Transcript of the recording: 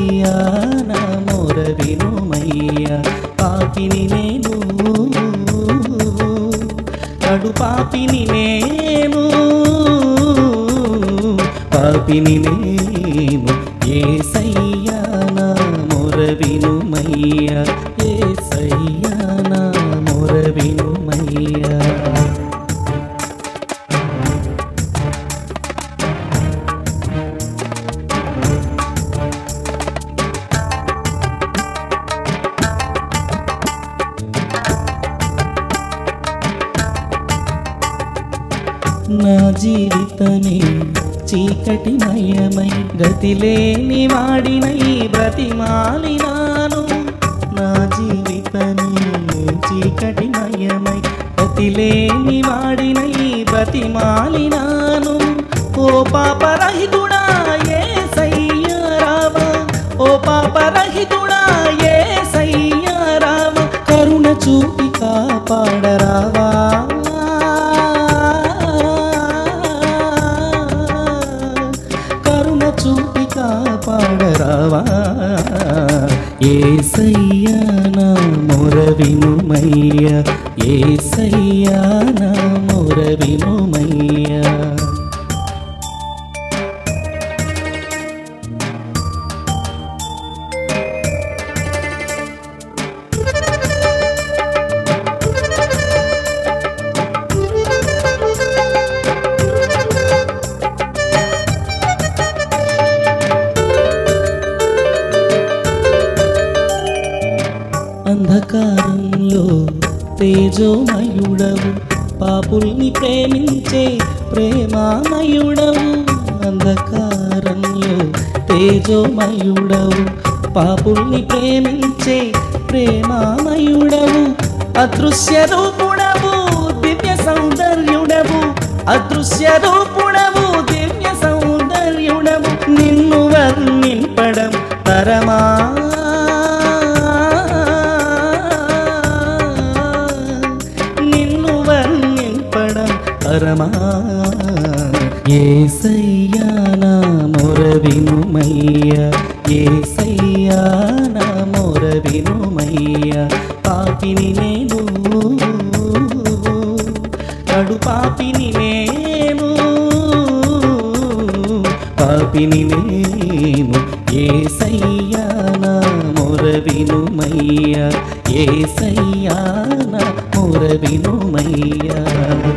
ఏసయ్యా నా మొర వినుమయ్యా పాపిని నేను కడు పాపిని నేను పాపిని నేను ఏసయ్యా నా మొర వినుమయ్యా ఏసయ్యా నా మొర వినుమయ్యా నా జీవితమే చీకటిమయమై గతిలేని వాడినై బ్రతిమాలినాను నా జీవితమే చీకటిమయమై గతిలేని వాడినై బ్రతిమాలినాను ఓ పాపరహితుడా ఏ సయ్యారావ ఓ పాపరహితుడా ఏ సయ్యారావ కరుణ చూపి కాపాడరావా కరుణ చూపి కాపాడరావా ఏసయ్యా నా మొర వినుమయ్యా ఏసయ్యా నా మొర వినుమయ్యా అంధకారంలో తేజోమయుడవు పాపుల్ని ప్రేమించే ప్రేమామయుడవు అంధకారంలో తేజోమయుడవు పాపుల్ని ప్రేమించే ప్రేమామయుడవు అదృశ్య రూపుడవు దివ్య సౌందర్యుడవు అదృశ్య రూపుడవు దివ్య సౌందర్యుడవు నిన్ను వర్ణింపడం తరమా నిన్ను వర్ణింపడం పరమా ఏసయ్యా నా మొర వినుమయ్యా ఏసయ్యా నా మొర వినుమయ్యా పాపిని నేను కడు పాపిని నేను పాపిని నేను ఏసయ్యా నా మొర వినుమయ్యా ఏసయ్యా నా మొర వినుమయ్యా